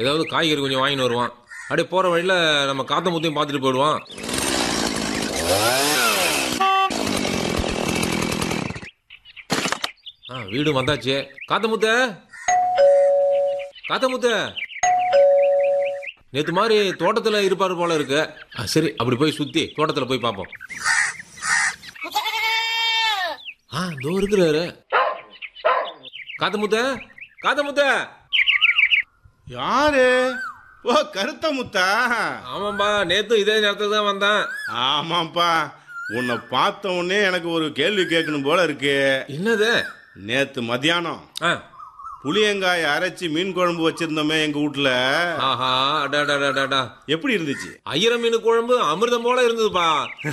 ஏதாவது காய்கறி கொஞ்சம் வாங்கின்னு வருவான் அப்படியே போற வழியில நம்ம காத்த முத்தையும் பார்த்துட்டு போயிடுவான் ஆ வீடு வந்தாச்சு காத்த முத்த காத்த முத்த நேத்து மாதிரி தோட்டத்துல இருப்பாரு போல இருக்கு ஆ, சரி அப்படி போய் சுத்தி தோட்டத்துல போய் பார்ப்போம் ஆ இதோ இருக்கிறாரு காத்த முத்த காத்த முத்த யாரு ஓ கருத்த முத்தா ஆமாம்பா நேத்து இதே நேரத்துல தான் வந்தேன் ஆமாப்பா உன்னை பார்த்த உடனே எனக்கு ஒரு கேள்வி கேட்கணும் போல இருக்கு என்னது நேத்து மத்தியானம் ஆ புளியங்காய் அரைச்சி மீன் குழம்பு வச்சிருந்தோமே எங்க வீட்ல ஆஹா அடாடாடாடாடா எப்படி இருந்துச்சு ஐயர மீன் குழம்பு அமிர்தம் போல இருந்ததுப்பா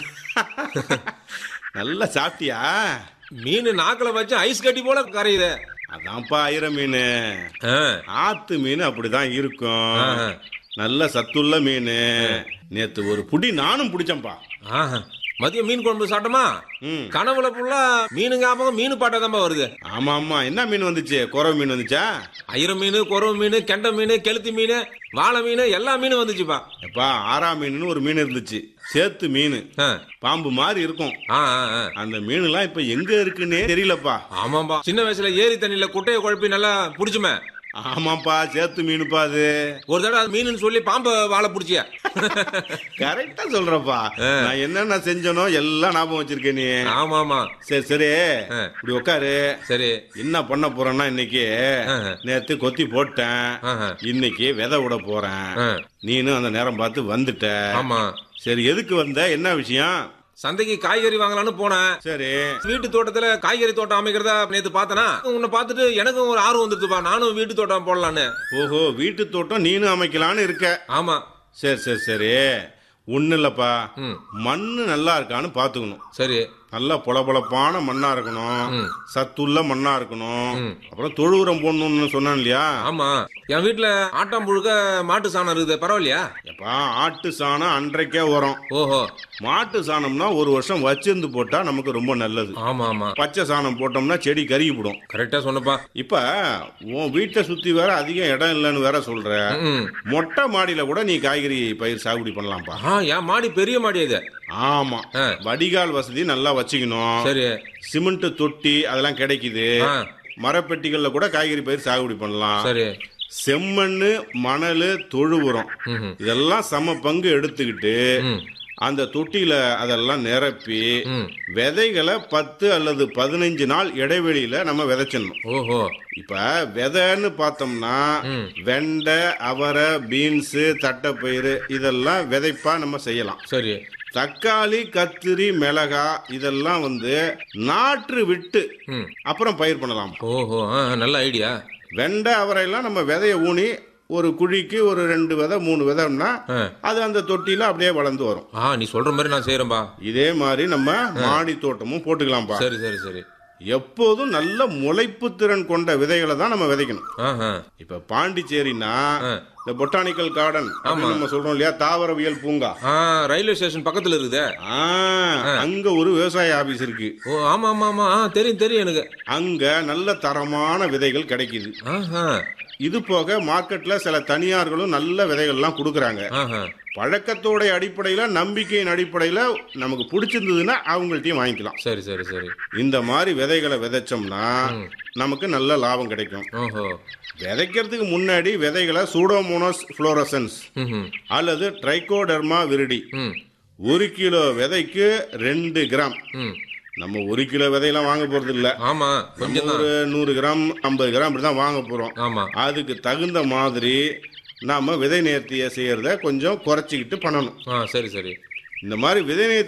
நல்லா சாப்பிட்டியா மீன் நாக்கில வச்சு ஐஸ் கட்டி போல கரையுது அதான்ப்பா ஐர மீன் ஆ, ஆத்து மீன் அப்படிதான் இருக்கும் ஆஹா. நல்ல சத்துள்ள மீன் நேத்து ஒரு புடி நானும் பிடிச்சேன்ப்பா ஆஹா. மதியம் மீன் குழம்பு சாப்பிட்டோமா ம் கனவுல ஃபுல்லா மீனு ஞாபகம் மீன் பாட்டாதான்பா வருது ஆமா ஆமா என்ன மீன் வந்துச்சு குறவை மீன் வந்துச்சா ஐயர மீன் குறவு மீன் கெண்டை மீன் கெளுத்தி மீன் வாழை மீன் எல்லா மீனும் வந்துச்சுப்பா எப்பா ஆறா மீன் ஒரு மீன் இருந்துச்சு சேத்து மீன் ஆ, பாம்பு மாதிரி இருக்கும் ஆ, ஆ, ஆ. அந்த மீன்லாம் இப்ப எங்க இருக்குன்னே தெரியலப்பா ஆமாம்பா சின்ன வயசுல ஏரி தண்ணியில குட்டையை குழப்பி நல்லா புடிச்சுமே ஆமாப்பா சேத்து மீனுப்பா அது ஒரு தடவை அது மீனுன்னு சொல்லி பாம்பை வாழை புடிச்சிய கரெக்டா சொல்றப்பா நான் என்னென்ன செஞ்சனோ எல்லாம் ஞாபகம் வச்சிருக்கேன் நீ ஆமா ஆமா சரி சரி ஆ. இப்படி உட்காரு சரி என்ன பண்ண போறேன்னா இன்னைக்கு ஆஹா. நேத்து கொத்தி போட்டேன் ஆஹா. இன்னைக்கு விதை விட போறேன் ஆ, நீனும் அந்த நேரம் பார்த்து வந்துட்ட ஆமா சரி எதுக்கு வந்த என்ன விஷயம் சந்தைக்கு காய்கறி வாங்கலாம்னு போனேன் சரி வீட்டு தோட்டத்துல காய்கறி தோட்டம் அமைக்கிறதா நேத்து பார்த்தனா உன்னை பார்த்துட்டு எனக்கும் ஒரு ஆர்வம் வந்துருச்சுப்பா நானும் வீட்டு தோட்டம் போடலான்னு ஓஹோ வீட்டு தோட்டம் நீனும் அமைக்கலான்னு இருக்க ஆமா சரி சரி சரி ஒன்றும் இல்லைப்பா ம் மண்ணு நல்லா இருக்கான்னு பார்த்துக்கணும் சரி நல்லா பொலபொலப்பான மண்ணா இருக்கணும் ம். சத்துள்ள மண்ணா இருக்கணும் ம். அப்புறம் தொழு உரம் போடணும்னு சொன்னேன் இல்லையா ஆமா என் வீட்டுல ஆட்டாம் புழுக்க மாட்டு சாணம் இருக்குது பரவாயில்லையா எப்பா ஆட்டு சாணம் அன்றைக்கே உரம் ஓஹோ மாட்டு சாணம்னா ஒரு வருஷம் வச்சிருந்து போட்டா நமக்கு ரொம்ப நல்லது ஆமா ஆமா பச்சை சாணம் போட்டோம்னா செடி கருகி போடும் கரெக்டா சொன்னப்பா இப்ப உன் வீட்டை சுத்தி வேற அதிகம் இடம் இல்லைன்னு வேற சொல்ற ம் மொட்டை மாடியில கூட நீ காய்கறி பயிர் சாகுபடி பண்ணலாம்ப்பா ஆ என் மாடி பெரிய மாடி இது ஆமா ஆ. வடிகால் வசதி நல்லா வச்சுக்கணும் சரி சிமெண்ட் தொட்டி அதெல்லாம் கிடைக்குது ஆ மரப்பெட்டிகள்ல கூட காய்கறி பயிர் சாகுபடி பண்ணலாம் சரி செம்மண்ணு மணல் தொழு உரம் ம் இதெல்லாம் சம பங்கு எடுத்துக்கிட்டு ம் அந்த தொட்டியில அதெல்லாம் நிரப்பி ம் விதைகளை பத்து அல்லது பதினஞ்சு நாள் இடைவெளியில நம்ம விதைச்சிடணும் ஓஹோ இப்ப விதைன்னு பார்த்தோம்னா ம். வெண்டை அவரை பீன்ஸு தட்டைப்பயிறு இதெல்லாம் விதைப்பா நம்ம செய்யலாம் சரி தக்காளி கத்திரி மிளகா இதெல்லாம் வந்து நாற்று விட்டு ம் அப்புறம் பயிர் பண்ணலாம் ஓஹோ ஆ நல்ல ஐடியா வெண்டை அவரையெல்லாம் நம்ம விதைய ஊனி ஒரு குழிக்கு ஒரு ரெண்டு விதை மூணு விதைன்னா ஆ அது அந்த தொட்டியில அப்படியே வளர்ந்து வரும் ஆ நீ சொல்ற மாதிரி நான் செய்யறேன்பா இதே மாதிரி நம்ம மாடி தோட்டமும் போட்டுக்கலாம்ப்பா சரி சரி சரி எப்போதும் நல்ல முளைப்பு திறன் கொண்ட விதைகளை தான் நம்ம விதைக்கணும் ஆஹா இப்ப பாண்டிச்சேரினா ஆ. இந்த பொட்டானிக்கல் கார்டன் அப்படின்னு நம்ம சொல்றோம் இல்லையா தாவரவியல் பூங்கா ஆ ரயில்வே ஸ்டேஷன் பக்கத்துல இருக்குதே ஆ, அங்க ஒரு விவசாய ஆபீஸ் இருக்கு ஓ ஆமா ஆமா ஆமா ஆ தெரியும் தெரியும் எனக்கு அங்க நல்ல தரமான விதைகள் கிடைக்குது ஆஹா இது போக மார்க்கெட்ல சில தனியார்களும் நல்ல விதைகள்லாம் கொடுக்கறாங்க ஆஹா பழக்கத்தோட அடிப்படையில நம்பிக்கையின் அடிப்படையில நமக்கு பிடிச்சிருந்ததுன்னா அவங்கள்ட்டயும் வாங்கிக்கலாம் சரி சரி சரி இந்த மாதிரி விதைகளை விதைச்சோம்னா நமக்கு நல்ல லாபம் கிடைக்கும் ஓஹோ விதைக்கிறதுக்கு முன்னாடி விதைகளை சூடோமோனஸ் ஃப்ளோரசன்ஸ் ம் அல்லது ட்ரைகோடர்மா விரிடி ம் ஒரு கிலோ விதைக்கு ரெண்டு கிராம் ம் நம்ம ஒரு கிலோ விதையெல்லாம் வாங்க போறது இல்ல ஆமா கொஞ்சம் தான் ஒரு நூறு கிராம் ஐம்பது கிராம் இப்படி தான் வாங்க போறோம் ஆமா அதுக்கு தகுந்த மாதிரி நாம விதை நேர்த்தியை செய்யறத கொஞ்சம் குறைச்சிக்கிட்டு பண்ணணும் ஆ சரி சரி இந்த மாதிரி விதை நேர்த்தி